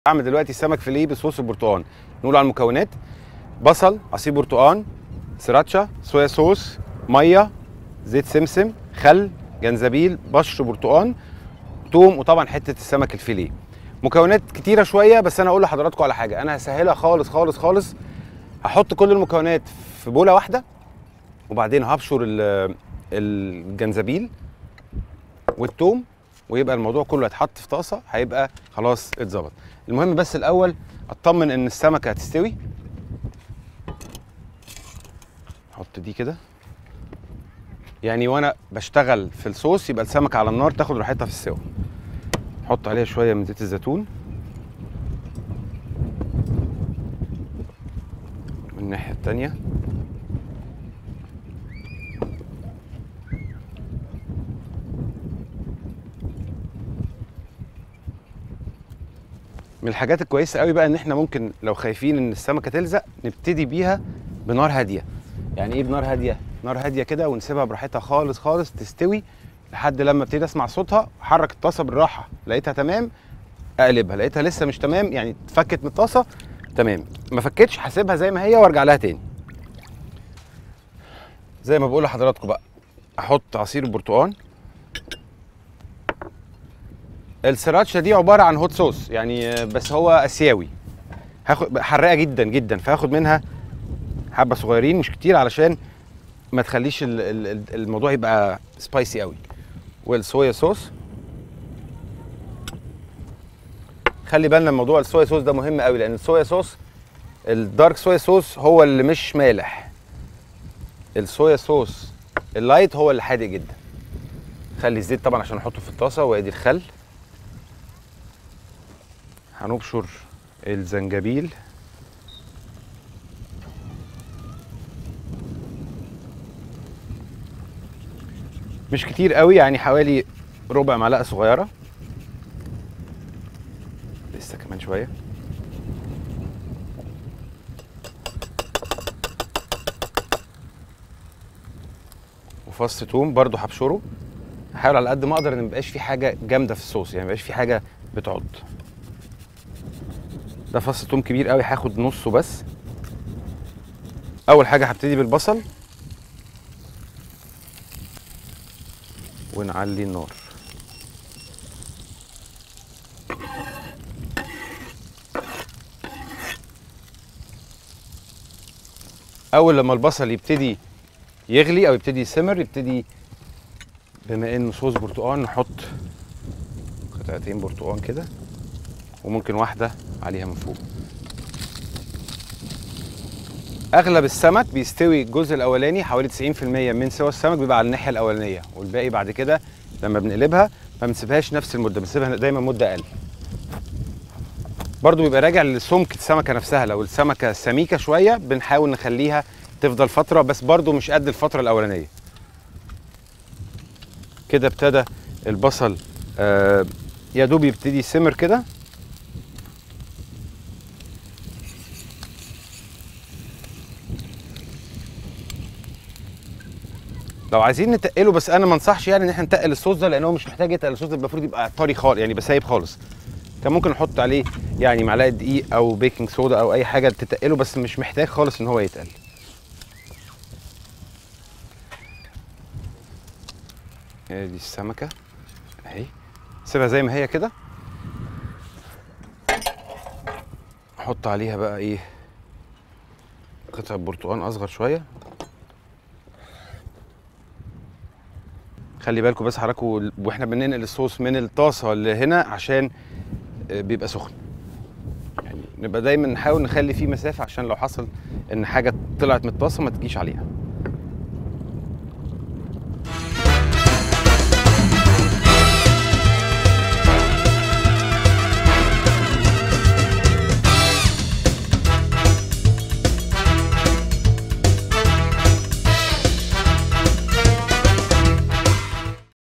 اعمل دلوقتي سمك فيليه بصوص البرتقال نقول على المكونات بصل عصير برتقال سراتشا صويا صوص ميه زيت سمسم خل جنزبيل بشر برتقال توم وطبعا حته السمك الفيليه مكونات كتيره شويه بس انا اقول لحضراتكم على حاجه انا هسهلها خالص خالص خالص هحط كل المكونات في بوله واحده وبعدين هبشر ال- الجنزبيل والثوم ويبقى الموضوع كله هيتحط في طاسه هيبقى خلاص اتظبط المهم بس الاول اطمن ان السمكه هتستوي احط دي كده يعني وانا بشتغل في الصوص يبقى السمكه على النار تاخد راحتها في السوا احط عليها شويه من زيت الزيتون من الناحيه التانيه من الحاجات الكويسه قوي بقى ان احنا ممكن لو خايفين ان السمكه تلزق نبتدي بيها بنار هاديه يعني ايه بنار هاديه نار هاديه كده ونسيبها براحتها خالص خالص تستوي لحد لما ابتدي اسمع صوتها احرك الطاسه بالراحه لقيتها تمام اقلبها لقيتها لسه مش تمام يعني اتفكت من الطاسه تمام ما فكتش هسيبها زي ما هي وارجع لها تاني زي ما بقول لحضراتكم بقى احط عصير البرتقال السراتشا دي عباره عن هوت صوص يعني بس هو اسيوي هاخد حراقه جدا جدا فهاخد منها حبه صغيرين مش كتير علشان ما تخليش ال- ال- ال- الموضوع يبقى سبايسي قوي والصويا صوص خلي بالنا من موضوع الصويا صوص ده مهم قوي لان الصويا صوص الدارك صويا صوص هو اللي مش مالح الصويا صوص اللايت هو اللي حادق جدا خلي الزيت طبعا عشان احطه في الطاسه وادي الخل هنبشر الزنجبيل مش كتير قوي يعني حوالي ربع معلقه صغيره لسه كمان شويه وفص توم برضو هبشره هحاول على قد ما اقدر ان ميبقاش في حاجه جامده في الصوص يعني ميبقاش في حاجه بتعض ده فص توم كبير قوي هاخد نصه بس اول حاجه هبتدي بالبصل ونعلي النار اول لما البصل يبتدي يغلي او يبتدي يسمر يبتدي بما انه صوص برتقال نحط قطعتين برتقال كده وممكن واحده عليها من فوق اغلب السمك بيستوي الجزء الاولاني حوالي 90% من سوى السمك بيبقى على الناحيه الاولانيه والباقي بعد كده لما بنقلبها ما بنسيبهاش نفس المده بنسيبها دايما مده اقل برضو بيبقى راجع لسمك السمكه نفسها لو السمكه سميكه شويه بنحاول نخليها تفضل فتره بس برضو مش قد الفتره الاولانيه كده ابتدى البصل آه يا دوب يبتدي يسمر كده لو عايزين نتقله بس انا ما انصحش يعني ان احنا نتقل الصوص ده لان هو مش محتاج يتقل الصوص ده المفروض يبقى طري خالص يعني يبقى سايب خالص كان ممكن نحط عليه يعني معلقه دقيق او بيكنج صودا او اي حاجه تتقله بس مش محتاج خالص ان هو يتقل ادي السمكه اهي سيبها زي ما هي كده احط عليها بقى ايه قطعه برتقال اصغر شويه خلي بالكم بس حضراتكم واحنا بننقل الصوص من الطاسه لهنا عشان آه، بيبقى سخن يعني نبقى دايما نحاول نخلي فيه مسافه عشان لو حصل ان حاجه طلعت من الطاسه ما تجيش عليها